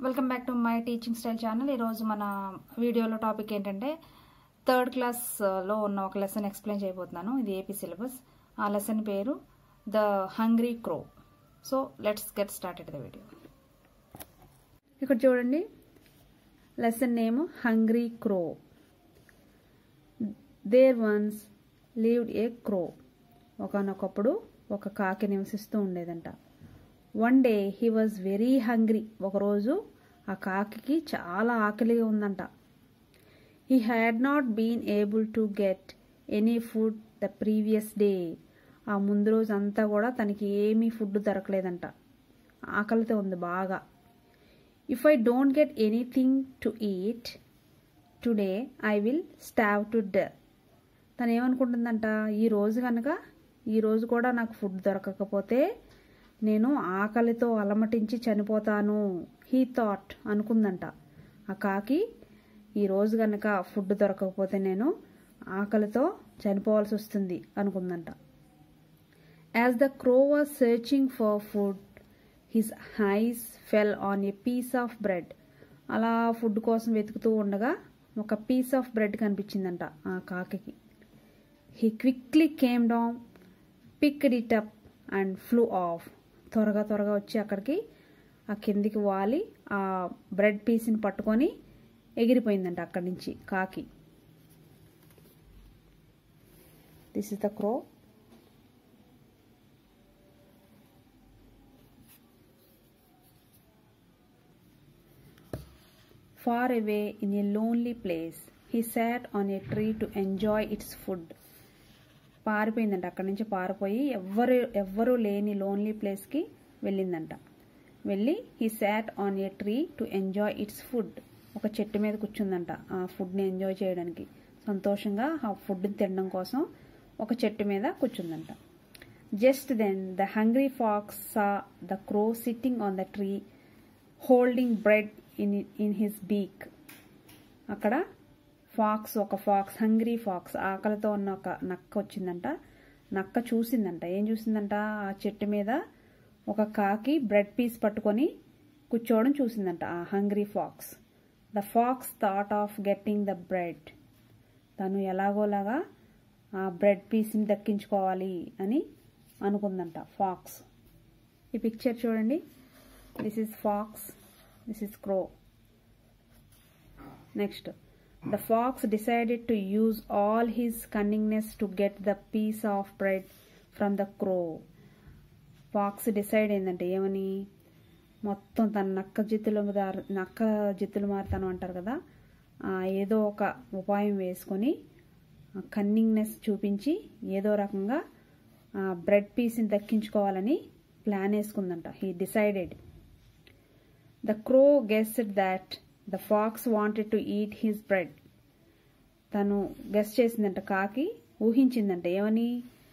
Welcome back to my teaching style channel ఈరోజు మన వీడియోలో టాపిక్ ఏంటంటే థర్డ్ క్లాస్లో ఉన్న ఒక లెసన్ ఎక్స్ప్లెయిన్ చేయబోతున్నాను ఇది ఏపీ సిలబస్ ఆ లెసన్ పేరు the hungry crow so let's get started the video ఇక్కడ చూడండి lesson name hungry crow there once lived a crow ఒకనొకప్పుడు ఒక కాకి నివసిస్తూ ఉండేదంట one day he was very hungry ఒకరోజు ఆ కాకి చాలా ఆకలిగా ఉందంట he had not been able to get any food the previous day ఆ ముందు రోజు అంతా కూడా తనకి ఏమీ ఫుడ్ దొరకలేదంట ఆకలితో ఉంది బాగా if I don't get anything to eat today I will starve to death తను ఏమనుకుంటుందంట ఈ రోజు కనుక ఈ రోజు కూడా నాకు ఫుడ్ దొరకకపోతే నేను ఆకలితో అలమటించి చనిపోతాను హీ థాట్ అనుకుందంట ఆ కాకి ఈ రోజు కనుక ఫుడ్ దొరకకపోతే నేను ఆకలితో చనిపోవాల్సి వస్తుంది అనుకుందంట as the crow was searching for food his eyes fell on a piece of bread అలా ఫుడ్ కోసం వెతుకుతూ ఉండగా ఒక పీస్ ఆఫ్ బ్రెడ్ కనిపించిందంట ఆ కాకి he quickly came down picked it up and flew off త్వరగా త్వరగా వచ్చి అక్కడికి ఆ కిందికి వాలి ఆ బ్రెడ్ పీస్ని పట్టుకొని ఎగిరిపోయిందంట అక్కడి నుంచి కాకి this is the crow far away in a lonely place he sat on a tree to enjoy its food పారిపోయిందంట అక్కడి నుంచి పారిపోయి ఎవ్వరు ఎవ్వరూ లేని లోన్లీ ప్లేస్కి వెళ్ళిందంట వెళ్ళి he sat on a tree to enjoy its food ఒక చెట్టు మీద కూర్చుందంట ఆ ఫుడ్ని ఎంజాయ్ చేయడానికి సంతోషంగా ఆ ఫుడ్ని తినడం కోసం ఒక చెట్టు మీద కూర్చుందంట just then the hungry fox saw the crow sitting on the tree holding bread in in his beak అక్కడ ఫాక్స్ ఒక ఫాక్స్ హంగ్రీ ఫాక్స్ ఆకలితో ఉన్న ఒక నక్క వచ్చిందంట నక్క చూసిందంట ఏం చూసిందంట ఆ చెట్టు మీద ఒక కాకి బ్రెడ్ పీస్ పట్టుకొని కూర్చోవడం చూసిందంట ఆ hungry fox the fox thought of getting the bread తను ఎలాగోలాగా ఆ బ్రెడ్ పీస్ని దక్కించుకోవాలి అని అనుకుందంట ఫాక్స్ ఈ పిక్చర్ చూడండి this is fox this is crow next The fox decided to use all his cunningness to get the piece of bread from the crow. Fox decide అయిందంటే ఏమని మొత్తం తన నక్క జిత్తులు నక్క జిత్తులు మారుతాను అంటారు కదా ఏదో ఒక ఉపాయం వేసుకొని కన్నింగ్నెస్ చూపించి ఏదో రకంగా బ్రెడ్ పీస్ని దక్కించుకోవాలని ప్లాన్ వేసుకుందంట he decided the crow guessed that the fox wanted to eat his bread తను గెస్ చేసిందంట కాకి ఊహించిందంట ఏమని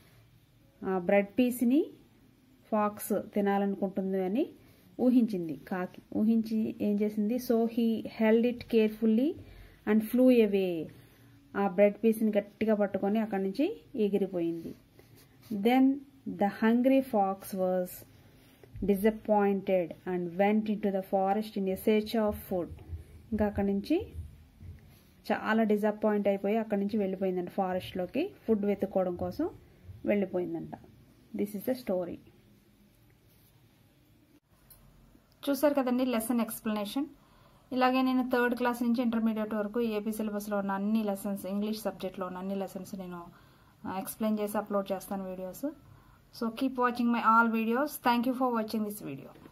ఆ బ్రెడ్ పీస్ని ఫాక్స్ తినాలనుకుంటుంది అని ఊహించింది కాకి ఊహించి ఏం చేసింది so he held it carefully and flew away ఆ బ్రెడ్ పీస్ని గట్టిగా పట్టుకొని అక్కడి నుంచి ఎగిరిపోయింది then the hungry fox was disappointed and went in to the forest in a search of food ఇంకా అక్కడి నుంచి చాలా డిసప్పాయింట్ అయిపోయి అక్కడి నుంచి వెళ్ళిపోయిందంట ఫారెస్ట్లోకి ఫుడ్ వెతుక్కోవడం కోసం వెళ్ళిపోయిందంట దిస్ ఇస్ ద స్టోరీ చూసారు కదండి లెసన్ ఎక్స్ప్లెనేషన్ ఇలాగే నేను థర్డ్ క్లాస్ నుంచి ఇంటర్మీడియట్ వరకు ఏపీ సిలబస్లో ఉన్న అన్ని లెసన్స్ ఇంగ్లీష్ సబ్జెక్ట్లో ఉన్న అన్ని లెసన్స్ నేను ఎక్స్ప్లెయిన్ చేసి అప్లోడ్ చేస్తాను videos so keep watching my all videos thank you for watching this video